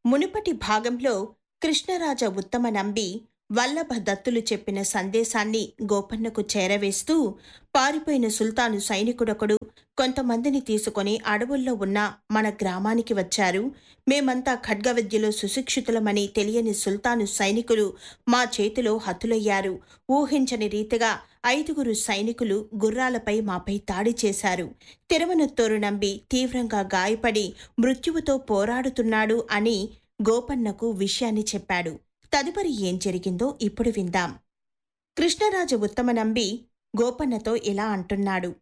మునుపటి భాగంలో కృష్ణరాజ ఉత్తమ నంబి వల్లభ దత్తులు చెప్పిన సందేశాన్ని గోపన్నకు చేరవేస్తూ పారిపోయిన సుల్తాను సైనికుడొకడు కొంతమందిని తీసుకొని అడవుల్లో ఉన్న మన గ్రామానికి వచ్చారు మేమంతా ఖడ్గవిద్యలో సుశిక్షితులమని తెలియని సుల్తాను సైనికులు మా చేతిలో హతులయ్యారు ఊహించని రీతిగా ఐదుగురు సైనికులు గుర్రాలపై మాపై దాడి చేశారు తిరువనత్తూరు నంబి తీవ్రంగా గాయపడి మృత్యువుతో పోరాడుతున్నాడు అని గోపన్నకు విషయాన్ని చెప్పాడు తదుపరి ఏం జరిగిందో ఇప్పుడు విందాం కృష్ణరాజు ఉత్తమ నంబి గోపన్నతో ఇలా అంటున్నాడు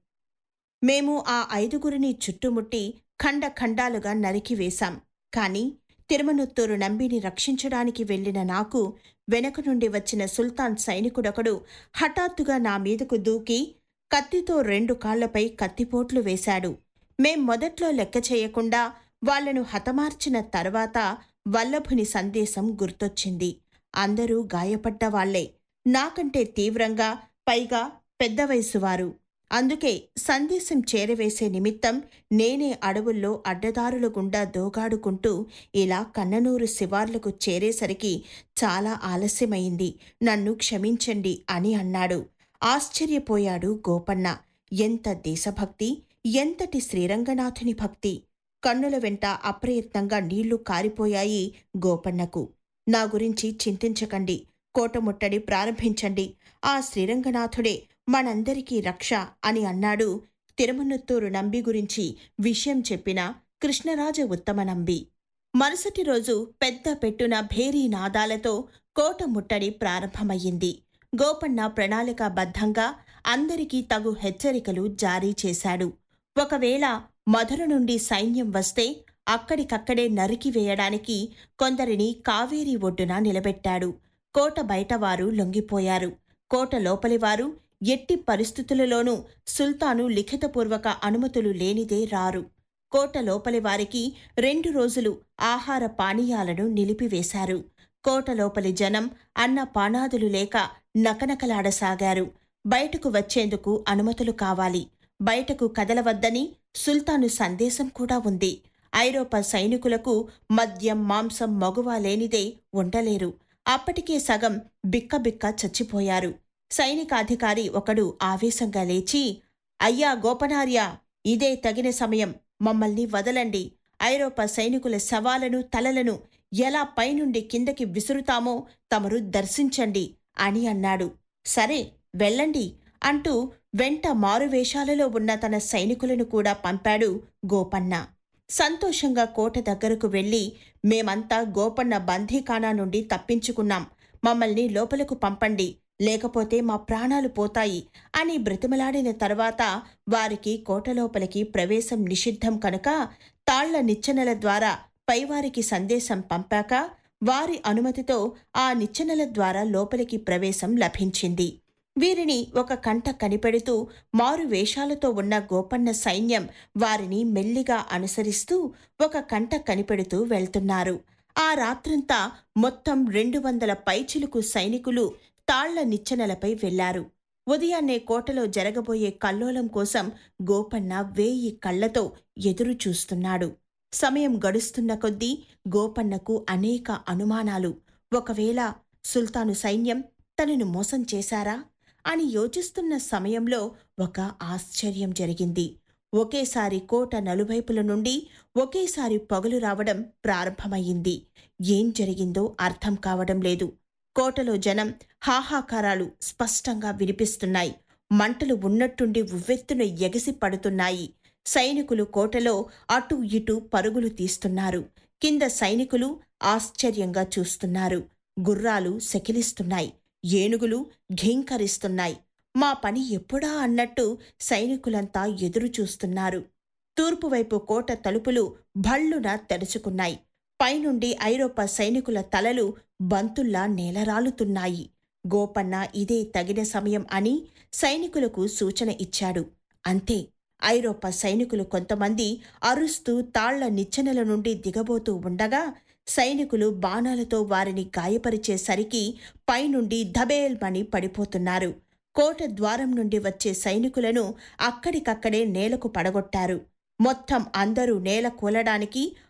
మేము ఆ ఐదుగురిని చుట్టుముట్టి ఖండ ఖండాలుగా నరికివేశాం కాని తిరుమనుత్తూరు నంబిని రక్షించడానికి వెళ్లిన నాకు వెనక నుండి వచ్చిన సుల్తాన్ సైనికుడొకడు హఠాత్తుగా నా మీదకు దూకి కత్తితో రెండు కాళ్లపై కత్తిపోట్లు వేశాడు మేం మొదట్లో లెక్క చేయకుండా వాళ్లను హతమార్చిన తర్వాత వల్లభుని సందేశం గుర్తొచ్చింది అందరూ గాయపడ్డవాళ్లే నాకంటే తీవ్రంగా పైగా పెద్ద వయసువారు అందుకే సందేశం చేరవేసే నిమిత్తం నేనే అడవుల్లో అడ్డదారుల గుండా దోగాడుకుంటూ ఇలా కన్ననూరు శివార్లకు చేరేసరికి చాలా ఆలస్యమైంది నన్ను క్షమించండి అని అన్నాడు ఆశ్చర్యపోయాడు గోపన్న ఎంత దేశభక్తి ఎంతటి శ్రీరంగనాథుని భక్తి కన్నుల వెంట అప్రయత్నంగా నీళ్లు కారిపోయాయి గోపన్నకు నా గురించి చింతించకండి కోటముట్టడి ప్రారంభించండి ఆ శ్రీరంగనాథుడే మనందరికీ రక్ష అని అన్నాడు తిరుమనుత్తూరు నంబి గురించి విషయం చెప్పిన కృష్ణరాజ ఉత్తమ నంబి మరుసటి రోజు పెద్ద పెట్టున భేరీ నాదాలతో కోట ముట్టడి ప్రారంభమయ్యింది గోపన్న ప్రణాళికాబద్ధంగా అందరికీ తగు హెచ్చరికలు జారీ చేశాడు ఒకవేళ మధుర నుండి సైన్యం వస్తే అక్కడికక్కడే నరికివేయడానికి కొందరిని కావేరీ ఒడ్డున నిలబెట్టాడు కోట బయటవారు లొంగిపోయారు కోట లోపలివారు ఎట్టి పరిస్థితులలోనూ సుల్తాను లిఖితపూర్వక అనుమతులు లేనిదే రారు కోట లోపలి వారికి రెండు రోజులు ఆహార పానీయాలను నిలిపివేశారు కోట లోపలి జనం అన్న పానాదులు లేక నకనకలాడసాగారు బయటకు వచ్చేందుకు అనుమతులు కావాలి బయటకు కదలవద్దని సుల్తాను సందేశం కూడా ఉంది ఐరోపా సైనికులకు మద్యం మాంసం మగువ లేనిదే ఉండలేరు అప్పటికే సగం బిక్కబిక్క చచ్చిపోయారు సైనికాధికారి ఒకడు ఆవేశంగా లేచి అయ్యా గోపనార్య ఇదే తగిన సమయం మమ్మల్ని వదలండి ఐరోపా సైనికుల శవాలను తలలను ఎలా పైనుండి కిందకి విసురుతామో తమరు దర్శించండి అని అన్నాడు సరే వెళ్ళండి అంటూ వెంట మారువేషాలలో ఉన్న తన సైనికులను కూడా పంపాడు గోపన్న సంతోషంగా కోట దగ్గరకు వెళ్లి మేమంతా గోపన్న బందీఖానా నుండి తప్పించుకున్నాం మమ్మల్ని లోపలకు పంపండి లేకపోతే మా ప్రాణాలు పోతాయి అని బ్రతిమలాడిన తర్వాత వారికి కోట లోపలికి ప్రవేశం నిషిద్ధం కనుక తాళ్ల నిచ్చెనల ద్వారా పైవారికి సందేశం పంపాక వారి అనుమతితో ఆ నిచ్చెనల ద్వారా లోపలికి ప్రవేశం లభించింది వీరిని ఒక కంట కనిపెడుతూ మారు వేషాలతో ఉన్న గోపన్న సైన్యం వారిని మెల్లిగా అనుసరిస్తూ ఒక కంట కనిపెడుతూ వెళ్తున్నారు ఆ రాత్రంతా మొత్తం రెండు వందల పైచిలుకు సైనికులు తాళ్ల నిచ్చెనలపై వెళ్లారు ఉదయాన్నే కోటలో జరగబోయే కల్లోలం కోసం గోపన్న వేయి కళ్లతో ఎదురు చూస్తున్నాడు సమయం గడుస్తున్న కొద్దీ గోపన్నకు అనేక అనుమానాలు ఒకవేళ సుల్తాను సైన్యం తనను మోసం చేశారా అని యోచిస్తున్న సమయంలో ఒక ఆశ్చర్యం జరిగింది ఒకేసారి కోట నలువైపుల నుండి ఒకేసారి పొగలు రావడం ప్రారంభమయ్యింది ఏం జరిగిందో అర్థం కావడం లేదు కోటలో జనం హాహాకారాలు స్పష్టంగా వినిపిస్తున్నాయి మంటలు ఉన్నట్టుండి ఉవ్వెత్తున ఎగసి పడుతున్నాయి సైనికులు కోటలో అటూ ఇటూ పరుగులు తీస్తున్నారు కింద సైనికులు ఆశ్చర్యంగా చూస్తున్నారు గుర్రాలు సెకిలిస్తున్నాయి ఏనుగులు ఘీంకరిస్తున్నాయి మా పని ఎప్పుడా అన్నట్టు సైనికులంతా ఎదురు చూస్తున్నారు తూర్పువైపు కోట తలుపులు భళ్ళున తెరుచుకున్నాయి పైనుండి ఐరోపా సైనికుల తలలు బంతుల్లా నేలరాలుతున్నాయి గోపన్న ఇదే తగిన సమయం అని సైనికులకు సూచన ఇచ్చాడు అంతే ఐరోపా సైనికులు కొంతమంది అరుస్తూ తాళ్ల నిచ్చెనల నుండి దిగబోతూ ఉండగా సైనికులు బాణాలతో వారిని గాయపరిచేసరికి పైనుండి ధబేల్మని పడిపోతున్నారు కోట ద్వారం నుండి వచ్చే సైనికులను అక్కడికక్కడే నేలకు పడగొట్టారు మొత్తం అందరూ నేల కూలడానికి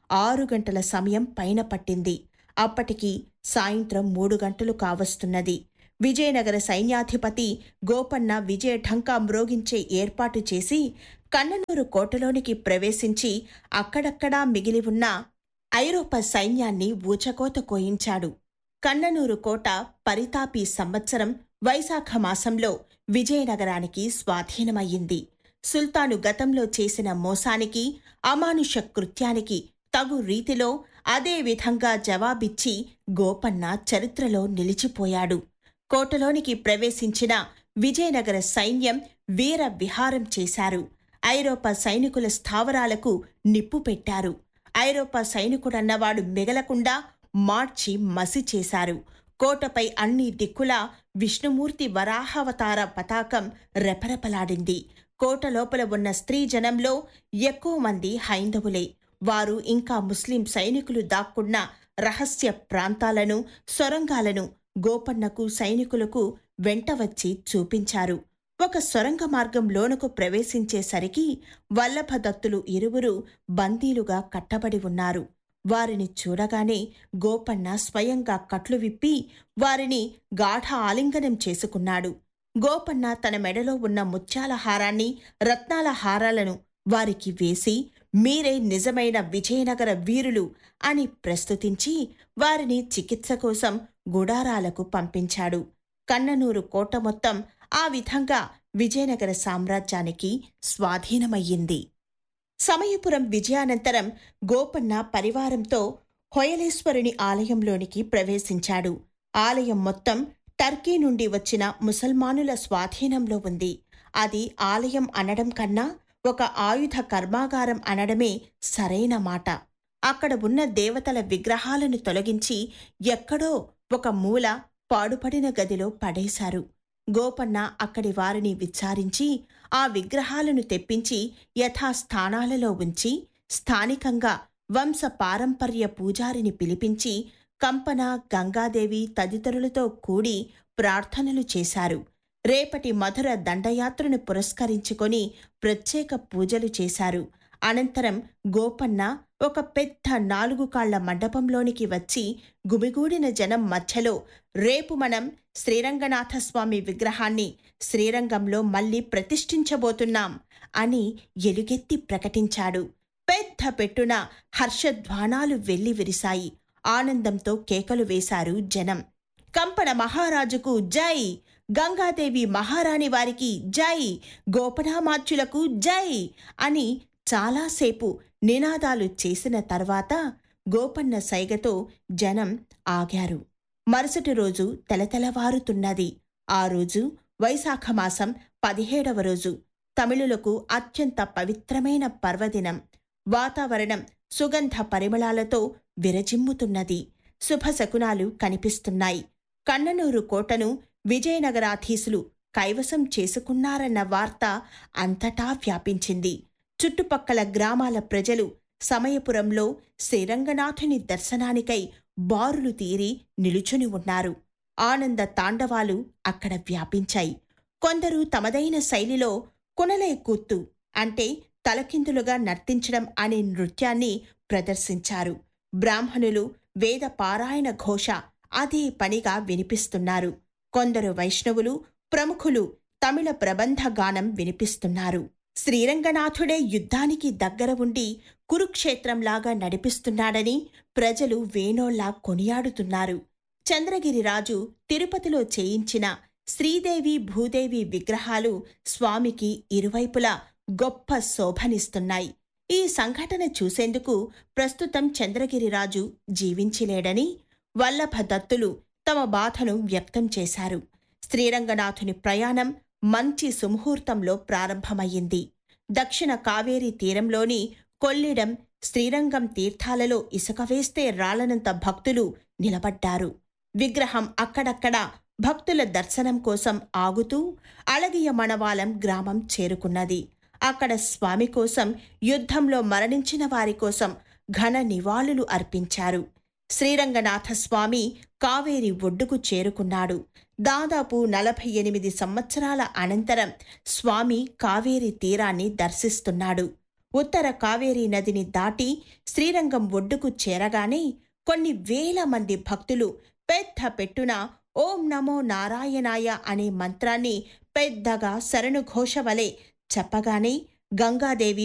ఆరు గంటల సమయం పైన పట్టింది అప్పటికి సాయంత్రం మూడు గంటలు కావస్తున్నది విజయనగర సైన్యాధిపతి గోపన్న విజయ ఢంకా మ్రోగించే ఏర్పాటు చేసి కన్ననూరు కోటలోనికి ప్రవేశించి అక్కడక్కడా మిగిలి ఉన్న ఐరోపా సైన్యాన్ని ఊచకోత కోయించాడు కన్ననూరు కోట పరితాపి సంవత్సరం వైశాఖ మాసంలో విజయనగరానికి స్వాధీనమయ్యింది సుల్తాను గతంలో చేసిన మోసానికి అమానుష కృత్యానికి తగు రీతిలో అదే విధంగా జవాబిచ్చి గోపన్న చరిత్రలో నిలిచిపోయాడు కోటలోనికి ప్రవేశించిన విజయనగర సైన్యం వీర విహారం చేశారు ఐరోపా సైనికుల స్థావరాలకు నిప్పు పెట్టారు ఐరోపా సైనికుడన్నవాడు మిగలకుండా మార్చి మసి చేశారు కోటపై అన్ని దిక్కులా విష్ణుమూర్తి వరాహావతార పతాకం రెపరెపలాడింది కోట లోపల ఉన్న స్త్రీ జనంలో ఎక్కువ మంది హైందవులే వారు ఇంకా ముస్లిం సైనికులు దాక్కున్న రహస్య ప్రాంతాలను సొరంగాలను గోపన్నకు సైనికులకు వెంట వచ్చి చూపించారు ఒక సొరంగ మార్గం లోనకు ప్రవేశించేసరికి వల్లభదత్తులు ఇరువురు బందీలుగా కట్టబడి ఉన్నారు వారిని చూడగానే గోపన్న స్వయంగా కట్లు విప్పి వారిని గాఢ ఆలింగనం చేసుకున్నాడు గోపన్న తన మెడలో ఉన్న ముత్యాల హారాన్ని రత్నాల హారాలను వారికి వేసి మీరే నిజమైన విజయనగర వీరులు అని ప్రస్తుతించి వారిని చికిత్స కోసం గుడారాలకు పంపించాడు కన్ననూరు కోట మొత్తం ఆ విధంగా విజయనగర సామ్రాజ్యానికి స్వాధీనమయ్యింది సమయపురం విజయానంతరం గోపన్న పరివారంతో హొయలేశ్వరుని ఆలయంలోనికి ప్రవేశించాడు ఆలయం మొత్తం టర్కీ నుండి వచ్చిన ముసల్మానుల స్వాధీనంలో ఉంది అది ఆలయం అనడం కన్నా ఒక ఆయుధ కర్మాగారం అనడమే సరైన మాట అక్కడ ఉన్న దేవతల విగ్రహాలను తొలగించి ఎక్కడో ఒక మూల పాడుపడిన గదిలో పడేశారు గోపన్న అక్కడి వారిని విచారించి ఆ విగ్రహాలను తెప్పించి యథాస్థానాలలో ఉంచి స్థానికంగా వంశ పారంపర్య పూజారిని పిలిపించి కంపన గంగాదేవి తదితరులతో కూడి ప్రార్థనలు చేశారు రేపటి మధుర దండయాత్రను పురస్కరించుకొని ప్రత్యేక పూజలు చేశారు అనంతరం గోపన్న ఒక పెద్ద నాలుగు కాళ్ల మండపంలోనికి వచ్చి గుమిగూడిన జనం మధ్యలో రేపు మనం శ్రీరంగనాథస్వామి విగ్రహాన్ని శ్రీరంగంలో మళ్ళీ ప్రతిష్ఠించబోతున్నాం అని ఎలుగెత్తి ప్రకటించాడు పెద్ద పెట్టున హర్షధ్వానాలు వెళ్లి విరిశాయి ఆనందంతో కేకలు వేశారు జనం కంపన మహారాజుకు జై గంగాదేవి మహారాణి వారికి జై గోపనామాత్యులకు జై అని చాలాసేపు నినాదాలు చేసిన తర్వాత గోపన్న సైగతో జనం ఆగారు మరుసటి రోజు తెలతెలవారుతున్నది ఆ రోజు వైశాఖ మాసం పదిహేడవ రోజు తమిళులకు అత్యంత పవిత్రమైన పర్వదినం వాతావరణం సుగంధ పరిమళాలతో విరజిమ్ముతున్నది శుభశకునాలు కనిపిస్తున్నాయి కన్ననూరు కోటను విజయనగరాధీసులు కైవసం చేసుకున్నారన్న వార్త అంతటా వ్యాపించింది చుట్టుపక్కల గ్రామాల ప్రజలు సమయపురంలో శ్రీరంగనాథుని దర్శనానికై బారులు తీరి నిలుచుని ఉన్నారు ఆనంద తాండవాలు అక్కడ వ్యాపించాయి కొందరు తమదైన శైలిలో కునలై కూత్తు అంటే తలకిందులుగా నర్తించడం అనే నృత్యాన్ని ప్రదర్శించారు బ్రాహ్మణులు వేద పారాయణ ఘోష అదే పనిగా వినిపిస్తున్నారు కొందరు వైష్ణవులు ప్రముఖులు తమిళ ప్రబంధ గానం వినిపిస్తున్నారు శ్రీరంగనాథుడే యుద్ధానికి దగ్గర ఉండి కురుక్షేత్రంలాగా నడిపిస్తున్నాడని ప్రజలు వేణోళ్లా కొనియాడుతున్నారు చంద్రగిరిరాజు తిరుపతిలో చేయించిన శ్రీదేవి భూదేవి విగ్రహాలు స్వామికి ఇరువైపులా గొప్ప శోభనిస్తున్నాయి ఈ సంఘటన చూసేందుకు ప్రస్తుతం చంద్రగిరిరాజు జీవించిలేడని వల్లభ దత్తులు తమ బాధను వ్యక్తం చేశారు శ్రీరంగనాథుని ప్రయాణం మంచి సుముహూర్తంలో ప్రారంభమయ్యింది దక్షిణ కావేరీ తీరంలోని కొల్లిడం శ్రీరంగం తీర్థాలలో ఇసుక వేస్తే రాలనంత భక్తులు నిలబడ్డారు విగ్రహం అక్కడక్కడ భక్తుల దర్శనం కోసం ఆగుతూ అళగియ మణవాలం గ్రామం చేరుకున్నది అక్కడ స్వామి కోసం యుద్ధంలో మరణించిన వారి కోసం ఘన నివాళులు అర్పించారు శ్రీరంగనాథ స్వామి కావేరి ఒడ్డుకు చేరుకున్నాడు దాదాపు నలభై ఎనిమిది సంవత్సరాల అనంతరం స్వామి కావేరి తీరాన్ని దర్శిస్తున్నాడు ఉత్తర కావేరీ నదిని దాటి శ్రీరంగం ఒడ్డుకు చేరగానే కొన్ని వేల మంది భక్తులు పెద్ద పెట్టున ఓం నమో నారాయణాయ అనే మంత్రాన్ని పెద్దగా శరణుఘోష వలె చెప్పగానే గంగాదేవి